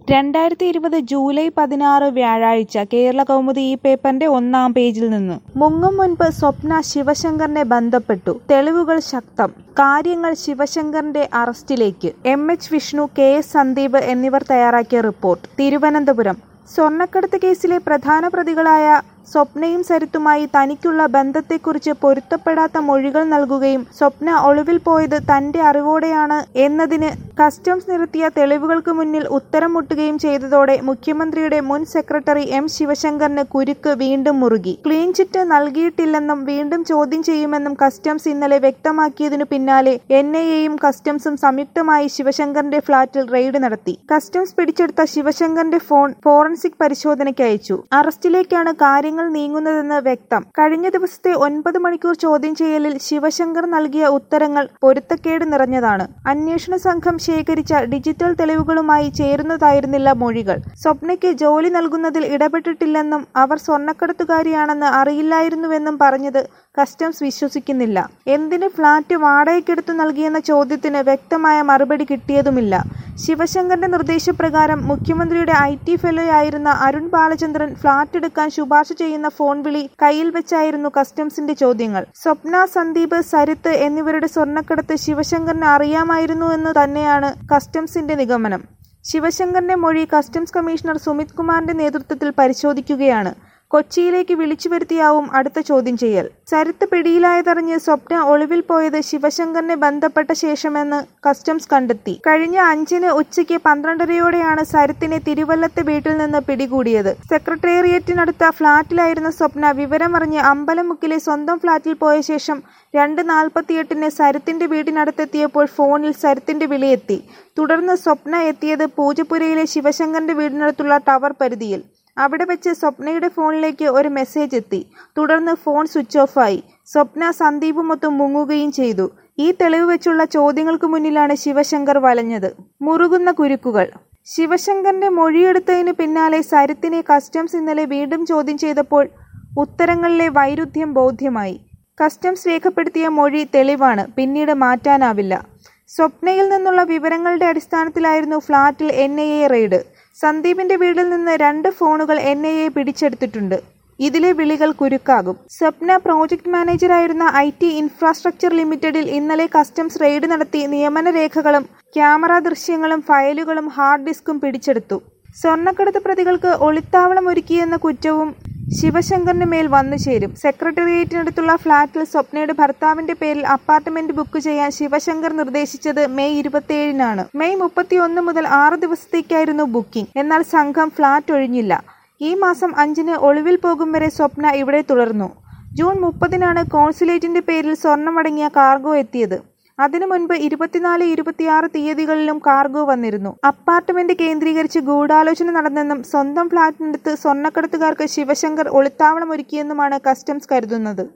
രണ്ടായിരത്തി ഇരുപത് ജൂലൈ പതിനാറ് വ്യാഴാഴ്ച കേരള കൗമുദി ഈ പേപ്പറിന്റെ ഒന്നാം പേജിൽ നിന്ന് മുങ്ങും മുൻപ് സ്വപ്ന ശിവശങ്കറിനെ ബന്ധപ്പെട്ടു തെളിവുകൾ ശക്തം കാര്യങ്ങൾ ശിവശങ്കറിന്റെ അറസ്റ്റിലേക്ക് M H Vishnu K S Sandeep എന്നിവർ തയ്യാറാക്കിയ റിപ്പോർട്ട് തിരുവനന്തപുരം സ്വർണ്ണക്കടത്ത് കേസിലെ പ്രധാന പ്രതികളായ സ്വപ്നയും സരിത്തുമായി തനിക്കുള്ള ബന്ധത്തെക്കുറിച്ച് പൊരുത്തപ്പെടാത്ത മൊഴികൾ നൽകുകയും സ്വപ്ന ഒളിവിൽ പോയത് തന്റെ അറിവോടെയാണ് എന്നതിന് കസ്റ്റംസ് നിരത്തിയ തെളിവുകൾക്ക് മുന്നിൽ ഉത്തരം മുട്ടുകയും ചെയ്തതോടെ മുഖ്യമന്ത്രിയുടെ മുൻ സെക്രട്ടറി എം ശിവശങ്കറിന് കുരുക്ക് വീണ്ടും മുറുകി ക്ലീൻ ചിറ്റ് നൽകിയിട്ടില്ലെന്നും വീണ്ടും ചോദ്യം ചെയ്യുമെന്നും കസ്റ്റംസ് ഇന്നലെ വ്യക്തമാക്കിയതിനു പിന്നാലെ എൻ ഐ എയും കസ്റ്റംസും സംയുക്തമായി ശിവശങ്കറിന്റെ ഫ്ളാറ്റിൽ റെയ്ഡ് നടത്തി കസ്റ്റംസ് പിടിച്ചെടുത്ത ശിവശങ്കറിന്റെ ഫോൺ ഫോറൻസിക് പരിശോധനയ്ക്ക് അയച്ചു അറസ്റ്റിലേക്കാണ് കാര്യങ്ങൾ നീങ്ങുന്നതെന്ന് വ്യക്തം കഴിഞ്ഞ ദിവസത്തെ ഒൻപത് മണിക്കൂർ ചോദ്യം ചെയ്യലിൽ ശിവശങ്കർ നൽകിയ ഉത്തരങ്ങൾ പൊരുത്തക്കേട് നിറഞ്ഞതാണ് അന്വേഷണ സംഘം ശേഖരിച്ച ഡിജിറ്റൽ തെളിവുകളുമായി ചേരുന്നതായിരുന്നില്ല മൊഴികൾ സ്വപ്നയ്ക്ക് ജോലി നൽകുന്നതിൽ ഇടപെട്ടിട്ടില്ലെന്നും അവർ സ്വർണ്ണക്കടത്തുകാരിയാണെന്ന് അറിയില്ലായിരുന്നുവെന്നും പറഞ്ഞത് കസ്റ്റംസ് വിശ്വസിക്കുന്നില്ല എന്തിന് ഫ്ളാറ്റ് വാടകയ്ക്കെടുത്തു നൽകിയെന്ന ചോദ്യത്തിന് വ്യക്തമായ മറുപടി കിട്ടിയതുമില്ല ശിവശങ്കറിന്റെ നിർദ്ദേശപ്രകാരം മുഖ്യമന്ത്രിയുടെ ഐ ടി ഫെലോയായിരുന്ന അരുൺ ബാലചന്ദ്രൻ ഫ്ളാറ്റ് എടുക്കാൻ ശുപാർശ ചെയ്യുന്ന ഫോൺ വിളി കയ്യിൽ വെച്ചായിരുന്നു കസ്റ്റംസിന്റെ ചോദ്യങ്ങൾ സ്വപ്ന സന്ദീപ് സരിത്ത് എന്നിവരുടെ സ്വർണ്ണക്കടത്ത് ശിവശങ്കറിന് അറിയാമായിരുന്നു എന്ന് തന്നെയാണ് കസ്റ്റംസിന്റെ നിഗമനം ശിവശങ്കറിന്റെ മൊഴി കസ്റ്റംസ് കമ്മീഷണർ സുമിത് കുമാറിന്റെ നേതൃത്വത്തിൽ പരിശോധിക്കുകയാണ് കൊച്ചിയിലേക്ക് വിളിച്ചു വരുത്തിയാവും അടുത്ത ചോദ്യം ചെയ്യൽ സരിത്ത് പിടിയിലായതറിഞ്ഞ് സ്വപ്ന ഒളിവിൽ പോയത് ശിവശങ്കറിനെ ബന്ധപ്പെട്ട ശേഷമെന്ന് കസ്റ്റംസ് കണ്ടെത്തി കഴിഞ്ഞ അഞ്ചിന് ഉച്ചയ്ക്ക് പന്ത്രണ്ടരയോടെയാണ് സരിത്തിനെ തിരുവല്ലത്തെ വീട്ടിൽ നിന്ന് പിടികൂടിയത് സെക്രട്ടേറിയറ്റിനടുത്ത ഫ്ളാറ്റിലായിരുന്ന സ്വപ്ന വിവരമറിഞ്ഞ് അമ്പലമുക്കിലെ സ്വന്തം ഫ്ളാറ്റിൽ പോയ ശേഷം രണ്ട് നാൽപ്പത്തിയെട്ടിന് സരിത്തിന്റെ വീടിനടുത്തെത്തിയപ്പോൾ ഫോണിൽ സരിത്തിന്റെ വിളിയെത്തി തുടർന്ന് സ്വപ്ന എത്തിയത് പൂജപ്പുരയിലെ ശിവശങ്കറിന്റെ വീടിനടുത്തുള്ള ടവർ പരിധിയിൽ അവിടെ വെച്ച് സ്വപ്നയുടെ ഫോണിലേക്ക് ഒരു മെസ്സേജ് എത്തി തുടർന്ന് ഫോൺ സ്വിച്ച് ഓഫായി സ്വപ്ന സന്ദീപുമൊത്തും മുങ്ങുകയും ചെയ്തു ഈ തെളിവ് വെച്ചുള്ള ചോദ്യങ്ങൾക്ക് മുന്നിലാണ് ശിവശങ്കർ വലഞ്ഞത് മുറുകുന്ന കുരുക്കുകൾ ശിവശങ്കറിന്റെ മൊഴിയെടുത്തതിന് പിന്നാലെ സരിത്തിനെ കസ്റ്റംസ് ഇന്നലെ വീണ്ടും ചോദ്യം ചെയ്തപ്പോൾ ഉത്തരങ്ങളിലെ വൈരുദ്ധ്യം ബോധ്യമായി കസ്റ്റംസ് രേഖപ്പെടുത്തിയ മൊഴി തെളിവാണ് പിന്നീട് മാറ്റാനാവില്ല സ്വപ്നയിൽ നിന്നുള്ള വിവരങ്ങളുടെ അടിസ്ഥാനത്തിലായിരുന്നു ഫ്ളാറ്റിൽ എൻ ഐ എ റെയ്ഡ് സന്ദീപിന്റെ വീട്ടിൽ നിന്ന് രണ്ട് ഫോണുകൾ എൻ ഐ എ പിടിച്ചെടുത്തിട്ടുണ്ട് ഇതിലെ വിളികൾ കുരുക്കാകും സ്വപ്ന പ്രോജക്ട് മാനേജറായിരുന്ന ഐ ടി ഇൻഫ്രാസ്ട്രക്ചർ ലിമിറ്റഡിൽ ഇന്നലെ കസ്റ്റംസ് റെയ്ഡ് നടത്തി നിയമന രേഖകളും ക്യാമറ ദൃശ്യങ്ങളും ഫയലുകളും ഹാർഡ് ഡിസ്കും പിടിച്ചെടുത്തു സ്വർണ്ണക്കടത്ത് പ്രതികൾക്ക് ഒളിത്താവളം ഒരുക്കിയെന്ന കുറ്റവും ശിവശങ്കറിന് മേൽ വന്നു ചേരും സെക്രട്ടേറിയറ്റിനടുത്തുള്ള ഫ്ളാറ്റിൽ സ്വപ്നയുടെ ഭർത്താവിന്റെ പേരിൽ അപ്പാർട്ട്മെന്റ് ബുക്ക് ചെയ്യാൻ ശിവശങ്കർ നിർദ്ദേശിച്ചത് മെയ് ഇരുപത്തിയേഴിനാണ് മെയ് മുപ്പത്തിയൊന്ന് മുതൽ ആറ് ദിവസത്തേക്കായിരുന്നു ബുക്കിംഗ് എന്നാൽ സംഘം ഫ്ളാറ്റ് ഒഴിഞ്ഞില്ല ഈ മാസം അഞ്ചിന് ഒളിവിൽ പോകും വരെ സ്വപ്ന ഇവിടെ തുടർന്നു ജൂൺ മുപ്പതിനാണ് കോൺസുലേറ്റിന്റെ പേരിൽ സ്വർണമടങ്ങിയ കാർഗോ എത്തിയത് അതിനു മുൻപ് ഇരുപത്തിനാല് ഇരുപത്തിയാറ് തീയതികളിലും കാർഗോ വന്നിരുന്നു അപ്പാർട്ട്മെന്റ് കേന്ദ്രീകരിച്ച് ഗൂഢാലോചന നടന്നെന്നും സ്വന്തം ഫ്ളാറ്റിനടുത്ത് സ്വർണ്ണക്കടത്തുകാർക്ക് ശിവശങ്കർ ഒളിത്താവളം ഒരുക്കിയെന്നുമാണ് കസ്റ്റംസ് കരുതുന്നത്